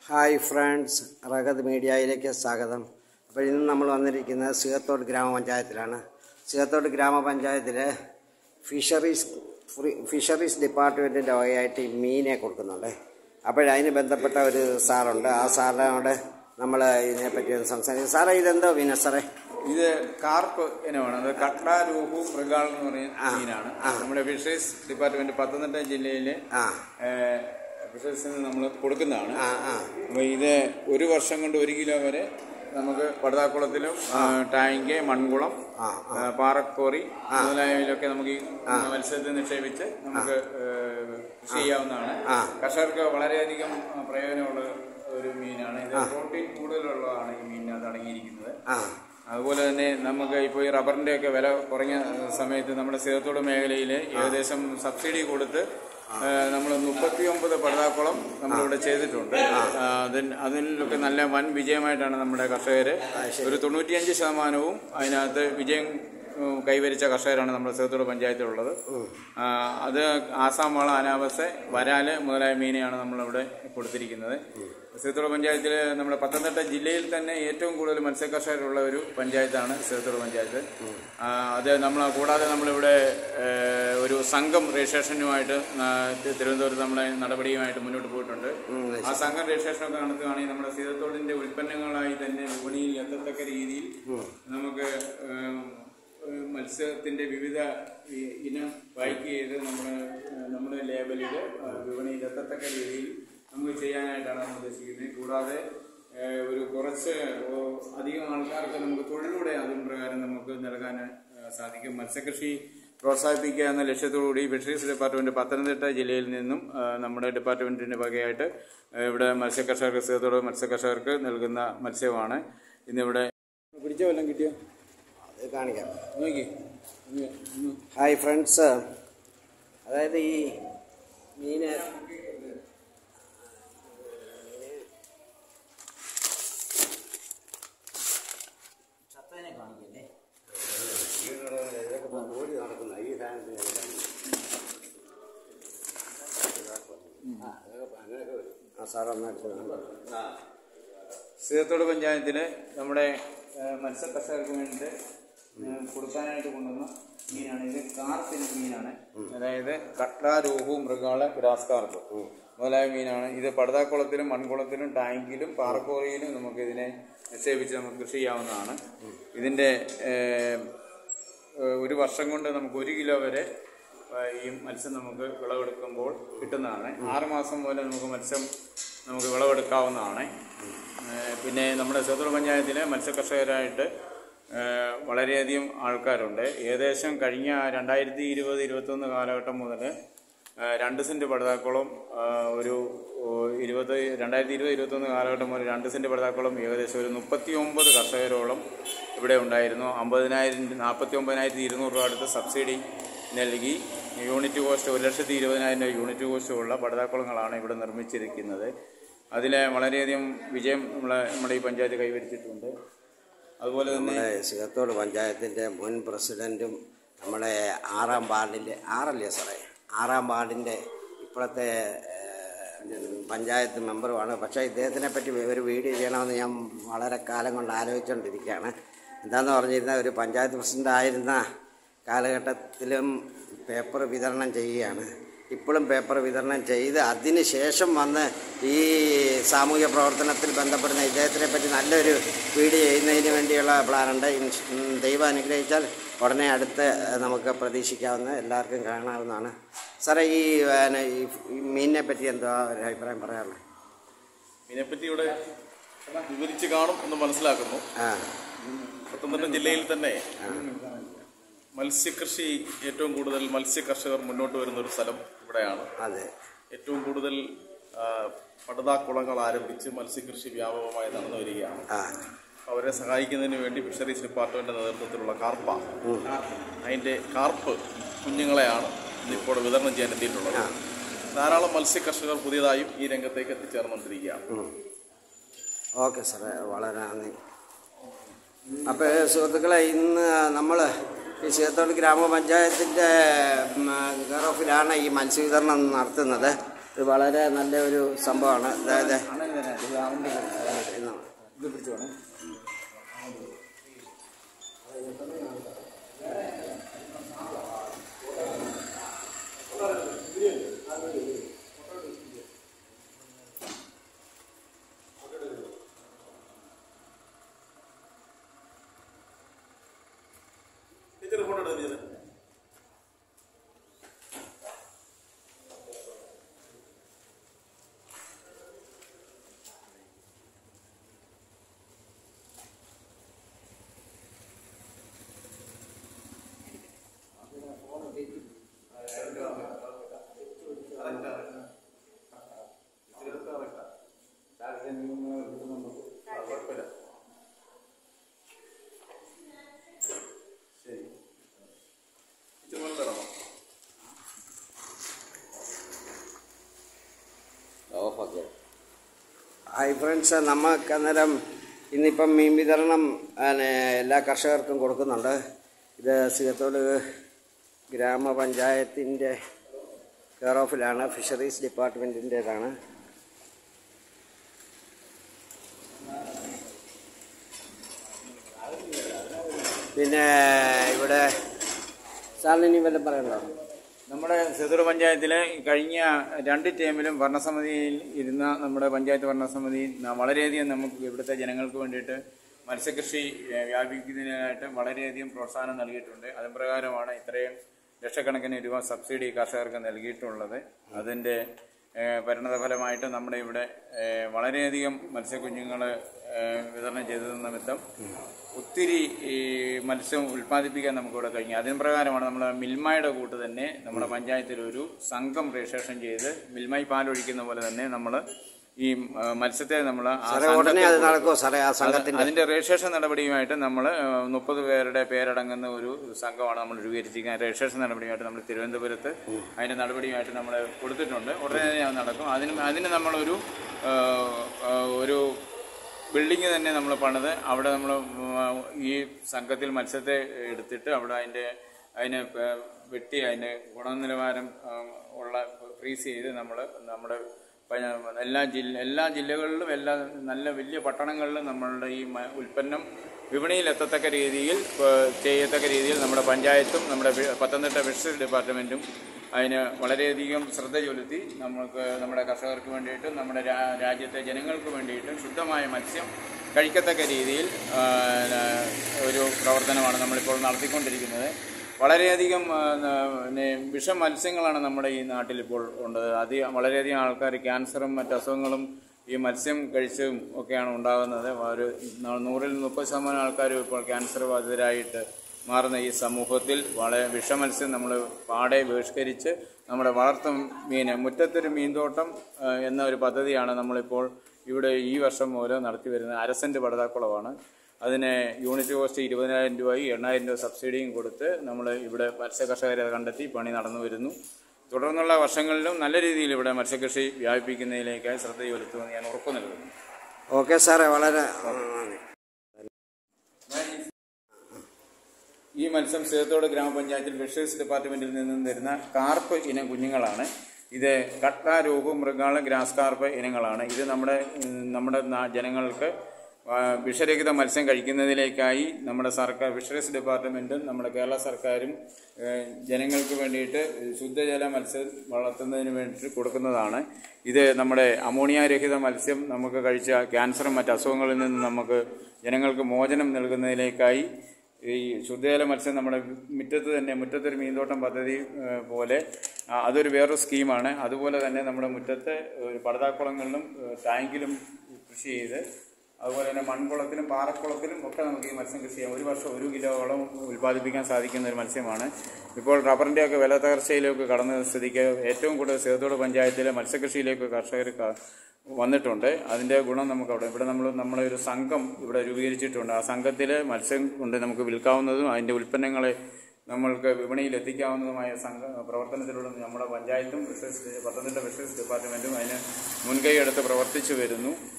Hi friends റഗത് മീഡിയയിലേക്ക് സ്വാഗതം അപ്പോൾ ഇന്ന് നമ്മൾ വന്നിരിക്കുന്നത് സീകത്തോട് ഗ്രാമപഞ്ചായത്തിലാണ് സീകത്തോട് ഗ്രാമപഞ്ചായത്തിൽ ഫിഷറീസ് ഫ്രീ ഫിഷറീസ് ഡിപ്പാർട്ട്മെൻറ്റിൻ്റെ വകയായിട്ട് ഈ മീനെ കൊടുക്കുന്നുണ്ട് അപ്പോഴതിന് ബന്ധപ്പെട്ട ഒരു സാറുണ്ട് ആ സാറിനോട് നമ്മൾ ഇതിനെപ്പറ്റി ഒന്ന് സംസാരിക്കും സാറേ ഇതെന്തോ മീന സാറേ ഇത് കാർപ്പ് ഇനമാണ് അത് കട്ട്ള രൂപു മൃഗാൾ എന്ന് പറയുന്ന മീനാണ് നമ്മുടെ ഫിഷറീസ് ഡിപ്പാർട്ട്മെന്റ് പത്തനംതിട്ട ജില്ലയിലെ ആ ഫിഷറീസിന് നമ്മൾ കൊടുക്കുന്നതാണ് ആ ആ അപ്പോൾ ഇത് ഒരു വർഷം കൊണ്ട് ഒരു കിലോ വരെ നമുക്ക് പടുതാക്കുളത്തിലും ആ, ടാങ്ക് മൺകുളം ആ, ആ, പാറക്കോറി മുതലായവയിലൊക്കെ നമുക്ക് ഈ മത്സ്യത്തെ നിക്ഷേപിച്ച് നമുക്ക് ഏ, കൃഷി ചെയ്യാവുന്നതാണ് ആ. കർഷകർക്ക് വളരെയധികം ആ, പ്രയോജനമുള്ള ഒരു മീനാണ് ഇത് പ്രോട്ടീൻ കൂടുതലുള്ളതാണ് ഈ മീനിനകത്ത് അടങ്ങിയിരിക്കുന്നത് ആ അതുപോലെ തന്നെ നമുക്ക് ഇപ്പോൾ ഈ റബ്ബറിന്റെ ഒക്കെ വില കുറഞ്ഞ സമയത്ത് നമ്മുടെ സീതത്തോട് മേഖലയിൽ ഏകദേശം സബ്സിഡി കൊടുത്ത് നമ്മൾ മുപ്പത്തി ഒമ്പത് പടുതാക്കുളം നമ്മളിവിടെ ചെയ്തിട്ടുണ്ട് ആ, അതിന് അതിലൊക്കെ നല്ല വൻ വിജയമായിട്ടാണ് നമ്മുടെ കർഷകർ ഒരു തൊണ്ണൂറ്റിയഞ്ച് ശതമാനവും അതിനകത്ത് വിജയം ഉം, കൈവരിച്ച കർഷകരാണ് നമ്മുടെ സീതത്തോട് പഞ്ചായത്തിലുള്ളത് ആ, അത് ആസാം വള അനാവസ് വരാല് മുതലായ മീനെയാണ് നമ്മളിവിടെ കൊടുത്തിരിക്കുന്നത് സീതത്തോട് പഞ്ചായത്തിൽ നമ്മുടെ പത്തനംതിട്ട ജില്ലയിൽ തന്നെ ഏറ്റവും കൂടുതൽ മത്സ്യകർഷകരുള്ള ഒരു പഞ്ചായത്താണ് സീതത്തോട് പഞ്ചായത്ത് ആ, അത് നമ്മൾ കൂടാതെ നമ്മളിവിടെ ഏഹ്, ഒരു സംഘം രജിസ്ട്രേഷനുമായിട്ട് ആ, തി- തിരുവനന്തപുരത്ത് നമ്മളെ നടപടിയുമായിട്ട് മുന്നോട്ട് പോയിട്ടുണ്ട് ആ സംഘം രജിസ്ട്രേഷനൊക്കെ നടത്തുകയാണെങ്കിൽ നമ്മുടെ സീതത്തോടിന്റെ ഉൽപ്പന്നങ്ങളായി തന്നെ വിപണിയിൽ എത്തത്തക്ക രീതിയിൽ നമുക്ക് ഏഹ്, ഏഹ്, മത്സ്യത്തിന്റെ വിവിധ ഇ- ഇനം പാക്ക് ചെയ്ത് നമ്മുടെ ഏഹ്, നമ്മുടെ ലേബലിൽ വിപണിയിൽ എത്തത്തക്ക രീതിയിൽ നമുക്ക് ചെയ്യാനായിട്ടാണ് നമ്മൾ ഉദ്ദേശിക്കുന്നത് കൂടാതെ ഏഹ്, ഒരു കുറച്ച് ഓ, അധികം ആൾക്കാർക്ക് നമുക്ക് തൊഴിലൂടെ അതും പ്രകാരം നമുക്ക് നൽകാൻ ഏഹ്, സാധിക്കും മത്സ്യകൃഷി പ്രോത്സാഹിപ്പിക്കുക എന്ന ലക്ഷ്യത്തോടുകൂടി ഫിഷറീസ് ഡിപ്പാർട്ട്മെന്റ് പത്തനംതിട്ട ജില്ലയിൽ നിന്നും ഏഹ്, നമ്മുടെ ഡിപ്പാർട്ട്മെന്റിന്റെ വകയായിട്ട് ഏഹ്, ഇവിടെ മത്സ്യകർഷകർക്ക് സീതത്തോട് മത്സ്യകർഷകർക്ക് നൽകുന്ന മത്സ്യമാണ് ഇന്നിവിടെ പിടിച്ച വല്ലതും കിട്ടിയോ അത് കാണിക്കാം നോക്കി ഹായ് ഫ്രണ്ട്സ് അതായത് ഈ മീന് ആ സാർ ഒന്നെടുത്ത് സീതത്തോട് പഞ്ചായത്തില് നമ്മുടെ ഏഹ്, മത്സ്യ കർഷകർക്ക് വേണ്ടിയിട്ട് ഏഹ്, കൊടുക്കാനായിട്ട് കൊണ്ടുവന്ന മീനാണ് ഇത് കാർപ്പിന് മീനാണ് അതായത് കട്ട്ള രൂഹു മൃഗാള ഗ്രാസ് കാർപ്പ് മുതലായ മീനാണ് ഇത് പടുതാക്കുളത്തിലും മൺകുളത്തിലും ടാങ്കിലും പാറക്കോറിയിലും നമുക്ക് ഇതിനെ നിക്ഷേപിച്ച് നമുക്ക് കൃഷി ചെയ്യാവുന്നതാണ് ഇതിന്റെ ഏഹ്, ഏഹ്, ഒരു വർഷം കൊണ്ട് നമുക്ക് ഒരു കിലോ വരെ ഏഹ്, ഈ മത്സ്യം നമുക്ക് വിളവെടുക്കുമ്പോൾ കിട്ടുന്നതാണ് ആറ് മാസം മുതൽ നമുക്ക് മത്സ്യം നമുക്ക് വിളവെടുക്കാവുന്നതാണ് ഏഹ്, പിന്നെ നമ്മുടെ ചേത്തൂർ പഞ്ചായത്തിലെ മത്സ്യകർഷകരായിട്ട് ഏഹ്, വളരെയധികം ആൾക്കാരുണ്ട് ഏകദേശം കഴിഞ്ഞ രണ്ടായിരത്തി ഇരുപത് ഇരുപത്തൊന്ന് കാലഘട്ടം മുതൽ ഏഹ്, രണ്ട് സെന്റ് പടുതാക്കുളം ഏഹ്, ഒരു ഓ, ഇരുപത് രണ്ടായിരത്തി ഇരുപത് ഇരുപത്തൊന്ന് കാലഘട്ടം മുതൽ രണ്ട് സെന്റ് പടുതാക്കുളം ഏകദേശം ഒരു മുപ്പത്തി ഒമ്പത് കർഷകരോളം ഇവിടെ ഉണ്ടായിരുന്നു അമ്പതിനായിരം നാൽപ്പത്തി ഒമ്പതിനായിരത്തി ഇരുന്നൂറ് രൂപ അടുത്ത് സബ്സിഡി നൽകി യൂണിറ്റ് കോസ്റ്റ് ഒരു ലക്ഷത്തി ഇരുപതിനായിരം രൂപ യൂണിറ്റ് കോസ്റ്റുള്ള പടുതാക്കുളങ്ങളാണ് ഇവിടെ നിർമ്മിച്ചിരിക്കുന്നത് അതിൽ വളരെയധികം വിജയം നമ്മളെ നമ്മുടെ ഈ പഞ്ചായത്ത് കൈവരിച്ചിട്ടുണ്ട് അതുപോലെ തന്നെ നമ്മുടെ സിഗത്തോട് പഞ്ചായത്തിൻ്റെ മുൻ പ്രസിഡൻറ്റും നമ്മുടെ ആറാം വാർഡിൻ്റെ ആറല്ലേ സാറേ ആറാം വാർഡിൻ്റെ ഇപ്പോഴത്തെ ഏഹ്, പഞ്ചായത്ത് മെമ്പറുമാണ് പക്ഷേ ഇദ്ദേഹത്തിനെ പറ്റി ഒരു വീഡിയോ ചെയ്യണമെന്ന് ഞാൻ വളരെ കാലം കൊണ്ട് ആലോചിച്ചുകൊണ്ടിരിക്കുകയാണ് എന്താണെന്ന് പറഞ്ഞിരുന്ന ഒരു പഞ്ചായത്ത് പ്രസിഡൻ്റ് ആയിരുന്ന കാലഘട്ടത്തിലും പേപ്പർ വിതരണം ചെയ്യുകയാണ് ഇപ്പോഴും പേപ്പർ വിതരണം ചെയ്ത് അതിന് ശേഷം വന്ന് ഈ സാമൂഹ്യ പ്രവർത്തനത്തിൽ ബന്ധപ്പെടുന്ന ഇദ്ദേഹത്തിനെ പറ്റി നല്ലൊരു വീഡിയോ ചെയ്യുന്നതിന് വേണ്ടിയുള്ള പ്ലാനുണ്ട് ഇൻഷ്- ഉം, ദൈവം അനുഗ്രഹിച്ചാൽ ഉടനെ അടുത്ത് നമുക്ക് പ്രതീക്ഷിക്കാവുന്ന എല്ലാവർക്കും കാണാവുന്നതാണ് സാറേ ഈ പിന്നെ, ഈ ഈ മീനിനെ പറ്റി എന്താ ഒരു അഭിപ്രായം പറയാനുള്ളത് ഇതിനെപ്പറ്റി ഇവിടെ വിവരിച്ച് കാണും എന്ന് മനസ്സിലാക്കുന്നു ആ പത്തനംതിട്ട ജില്ലയിൽ തന്നെ മത്സ്യകൃഷി ഏറ്റവും കൂടുതൽ മത്സ്യ കർഷകർ മുന്നോട്ട് വരുന്ന ഒരു സ്ഥലം ഇവിടെയാണ് അതെ ഏറ്റവും കൂടുതൽ ആ, പടുതാക്കുളങ്ങൾ ആരംഭിച്ച് മത്സ്യകൃഷി വ്യാപകമായി നടന്നു വരികയാണ് ആ അവരെ സഹായിക്കുന്നതിന് വേണ്ടി ഫിഷറീസ് ഡിപ്പാർട്ട്മെന്റ് നേതൃത്വത്തിലുള്ള കാർപ്പ അതിന്റെ കാർപ്പ് കുഞ്ഞുങ്ങളെയാണ് ഇപ്പോൾ വിതരണം ചെയ്യാൻ എത്തിയിട്ടുള്ളത് ധാരാളം മത്സ്യ കർഷകർ പുതിയതായും ഈ രംഗത്തേക്ക് എത്തിച്ചേർന്നുകൊണ്ടിരിക്കുകയാണ് ഓക്കെ സാറേ വളരെ നന്ദി അപ്പോൾ സുഹൃത്തുക്കളെ ഇന്ന് നമ്മൾ ഈ സീതത്തോട് ഗ്രാമപഞ്ചായത്തിൻ്റെ കെയർ ഓഫിലാണ് ഈ മത്സ്യവിതരണം നടത്തുന്നത് ഇത് വളരെ നല്ല ഒരു സംഭവമാണ് അതായത് അണ്ണൻ തന്നെ ഇത് അവൻ്റെ ഇന്ന് ഇത് പിടിച്ചോണേ ഓക്കെ ഹായ് ഫ്രണ്ട്സ് നമുക്ക് അന്നേരം ഇന്നിപ്പം മീൻ വിതരണം പിന്നെ എല്ലാ കർഷകർക്കും കൊടുക്കുന്നുണ്ട് ഇത് സിഗത്തോട് ഗ്രാമപഞ്ചായത്തിൻ്റെ കെയർ ഓഫിലാണ് ഫിഷറീസ് ഡിപ്പാർട്ട്മെൻറ്റിൻ്റേതാണ് പിന്നെ ഇവിടെ സാറിന് ഇനി വല്ലതും പറയണ്ടോ നമ്മുടെ ചെറുതൂർ പഞ്ചായത്തിലെ കഴിഞ്ഞ രണ്ട് ടൈമിലും ഭരണസമിതിയിൽ ഇരുന്ന നമ്മുടെ പഞ്ചായത്ത് ഭരണസമിതി ന- വളരെയധികം നമുക്ക് ഇവിടുത്തെ ജനങ്ങൾക്ക് വേണ്ടിയിട്ട് മത്സ്യകൃഷി ഏഹ്, വ്യാപിക്കുന്നതിനായിട്ട് വളരെയധികം പ്രോത്സാഹനം നൽകിയിട്ടുണ്ട് അതിൻ പ്രകാരമാണ് ഇത്രയും ലക്ഷക്കണക്കിന് രൂപ സബ്സിഡി കർഷകർക്ക് നൽകിയിട്ടുള്ളത് അതിൻ്റെ ഏഹ്, പരിണതഫലമായിട്ട് നമ്മുടെ ഇവിടെ ഏഹ്, വളരെയധികം മത്സ്യക്കുഞ്ഞുങ്ങൾ വിതരണം ചെയ്തത് നിമിത്തം ഒത്തിരി ഈ മത്സ്യം ഉൽപ്പാദിപ്പിക്കാൻ നമുക്കിവിടെ കഴിഞ്ഞു അതിന് പ്രകാരമാണ് നമ്മൾ മിൽമയുടെ കൂട്ട് തന്നെ നമ്മുടെ പഞ്ചായത്തിൽ ഒരു സംഘം രജിസ്ട്രേഷൻ ചെയ്ത് മിൽമായി പാലൊഴിക്കുന്ന പോലെ തന്നെ നമ്മൾ ഈ ആ, മത്സ്യത്തെ നമ്മൾ സാറേ ഉടനെ അത് നടക്കുമോ സാറേ ആ സംഘത്തിൻ്റെ അതിന്റെ രജിസ്ട്രേഷൻ നടപടിയുമായിട്ട് നമ്മൾ മുപ്പത് പേരുടെ പേരടങ്ങുന്ന ഒരു സംഘമാണ് നമ്മൾ രൂപീകരിച്ചിരിക്കുന്നത് രജിസ്ട്രേഷൻ നടപടിയുമായിട്ട് നമ്മൾ തിരുവനന്തപുരത്ത് അതിന്റെ നടപടിയുമായിട്ട് നമ്മൾ കൊടുത്തിട്ടുണ്ട് ഉടനെ തന്നെ അത് നടക്കും അതിന് അതിന് നമ്മളൊരു ആ, ആ, ഒരു ബിൽഡിംഗ് തന്നെ നമ്മൾ പണിത് അവിടെ നമ്മൾ ഈ സംഘത്തിൽ മത്സ്യത്തെ എടുത്തിട്ട് അവിടെ അതിന്റെ അതിനെ പ- വെട്ടി അതിന്റെ ഗുണനിലവാരം ആ, ഉള്ള ഫ്രീസ് ചെയ്ത് നമ്മൾ നമ്മുടെ പ- എല്ലാ ജില്ല എല്ലാ ജില്ലകളിലും എല്ലാ നല്ല വലിയ പട്ടണങ്ങളിലും നമ്മളുടെ ഈ മ- ഉൽപ്പന്നം വിപണിയിൽ എത്തത്തക്ക രീതിയിൽ ഏഹ്, ചെയ്യത്തക്ക രീതിയിൽ നമ്മുടെ പഞ്ചായത്തും നമ്മുടെ വി- പത്തനംതിട്ട ഫിഷറീസ് ഡിപ്പാർട്ട്മെന്റും അതിന് വളരെയധികം ശ്രദ്ധ ചെലുത്തി നമുക്ക് നമ്മുടെ കർഷകർക്ക് വേണ്ടിയിട്ടും നമ്മുടെ രാ- രാജ്യത്തെ ജനങ്ങൾക്ക് വേണ്ടിയിട്ടും ശുദ്ധമായ മത്സ്യം കഴിക്കത്തക്ക രീതിയിൽ ആ, ഒരു പ്രവർത്തനമാണ് നമ്മളിപ്പോൾ നടത്തിക്കൊണ്ടിരിക്കുന്നത് വളരെയധികം ആ, ന- പിന്നെ വിഷ മത്സ്യങ്ങളാണ് നമ്മുടെ ഈ നാട്ടിൽ ഇപ്പോൾ ഉള്ളത് അത് വളരെയധികം ആൾക്കാർ ക്യാൻസറും മറ്റ് അസുഖങ്ങളും ഈ മത്സ്യം കഴിച്ചും ഒക്കെയാണ് ഉണ്ടാകുന്നത് ഒരു ന- നൂറിൽ മുപ്പത് ശതമാനം ആൾക്കാരും ഇപ്പോൾ ക്യാൻസർ ബാധിതരായിട്ട് മാറുന്ന ഈ സമൂഹത്തിൽ വളരെ വിഷമത്സ്യം നമ്മൾ പാടെ ബഹിഷ്കരിച്ച് നമ്മുടെ വളർത്തു മീൻ മുറ്റത്തൊരു മീൻതോട്ടം ആ, എന്ന ഒരു പദ്ധതിയാണ് നമ്മളിപ്പോൾ ഇവിടെ ഈ വർഷം മുതൽ നടത്തി വരുന്നത് അരസെന്റ് പടതാക്കുളമാണ് അതിന് യൂണിറ്റ് കോസ്റ്റ് ഇരുപതിനായിരം രൂപയും എണ്ണായിരം രൂപ സബ്സിഡിയും കൊടുത്ത് നമ്മൾ ഇവിടെ മത്സ്യ കർഷകരെ കണ്ടെത്തി പണി നടന്നു വരുന്നു തുടർന്നുള്ള വർഷങ്ങളിലും നല്ല രീതിയിൽ ഇവിടെ മത്സ്യകൃഷി വ്യാപിപ്പിക്കുന്നതിലേക്കായി ശ്രദ്ധ ചെലുത്തുമെന്ന് ഞാൻ ഉറപ്പു നൽകുന്നു ഓക്കെ സാറേ വളരെ നന്ദി ഈ മത്സ്യം സേത്തോട് ഗ്രാമപഞ്ചായത്തിൽ ഫിഷറീസ് ഡിപ്പാർട്ട്മെന്റിൽ നിന്നും വരുന്ന കാർപ്പ് ഇനം കുഞ്ഞുങ്ങളാണ് ഇത് കട്ട രൂപ മൃഗാള ഗ്രാസ് കാർപ്പ് ഇനങ്ങളാണ് ഇത് നമ്മുടെ ഉം, നമ്മുടെ നാ- ജനങ്ങൾക്ക് ആ, വിഷരഹിത മത്സ്യം കഴിക്കുന്നതിലേക്കായി നമ്മുടെ സർക്കാർ ഫിഷറീസ് ഡിപ്പാർട്ട്മെന്റും നമ്മുടെ കേരള സർക്കാരും ഏഹ്, ജനങ്ങൾക്ക് വേണ്ടിയിട്ട് ശുദ്ധജല മത്സ്യം വളർത്തുന്നതിന് വേണ്ടിയിട്ട് കൊടുക്കുന്നതാണ് ഇത് നമ്മുടെ അമോണിയ രഹിത മത്സ്യം നമുക്ക് കഴിച്ച ക്യാൻസറും മറ്റ് അസുഖങ്ങളിൽ നിന്ന് നമുക്ക് ജനങ്ങൾക്ക് മോചനം നൽകുന്നതിലേക്കായി ഈ ശുദ്ധജല മത്സ്യം നമ്മുടെ മുറ്റത്ത് തന്നെ മുറ്റത്തൊരു മീൻതോട്ടം പദ്ധതി ഏഹ്, പോലെ ആ, അതൊരു വേറൊരു സ്കീമാണ് അതുപോലെ തന്നെ നമ്മുടെ മുറ്റത്ത് ഒരു പടുതാക്കുളങ്ങളിലും ഏഹ്, ടാങ്കിലും കൃഷി ചെയ്ത് അതുപോലെ തന്നെ മൺകുളത്തിലും പാറക്കുളത്തിലും ഒക്കെ നമുക്ക് ഈ മത്സ്യം കൃഷി ചെയ്യാം ഒരു വർഷം ഒരു കിലോളം ഉൽപ്പാദിപ്പിക്കാൻ സാധിക്കുന്ന ഒരു മത്സ്യമാണ് ഇപ്പോൾ റബ്ബറിൻ്റെയൊക്കെ വില തകർച്ചയിലേക്ക് കടന്ന സ്ഥിതിക്ക് ഏറ്റവും കൂടുതൽ സേതോട് പഞ്ചായത്തിലെ മത്സ്യകൃഷിയിലേക്ക് കർഷകർ ക- വന്നിട്ടുണ്ട് അതിൻ്റെ ഗുണം നമുക്ക് അവിടെ ഇവിടെ നമ്മൾ നമ്മളെ ഒരു സംഘം ഇവിടെ രൂപീകരിച്ചിട്ടുണ്ട് ആ സംഘത്തിൽ മത്സ്യം കൊണ്ട് നമുക്ക് വിൽക്കാവുന്നതും അതിൻ്റെ ഉൽപ്പന്നങ്ങളെ നമ്മൾക്ക് വിപണിയിൽ എത്തിക്കാവുന്നതുമായ സംഘ പ്രവർത്തനത്തിലൂടെ നമ്മുടെ പഞ്ചായത്തും ഫിഷറീസ് പത്തനംതിട്ട ഫിഷറീസ് ഡിപ്പാർട്ട്മെൻറ്റും അതിന് മുൻകൈ എടുത്ത് പ്രവർത്തിച്ചു വരുന്നു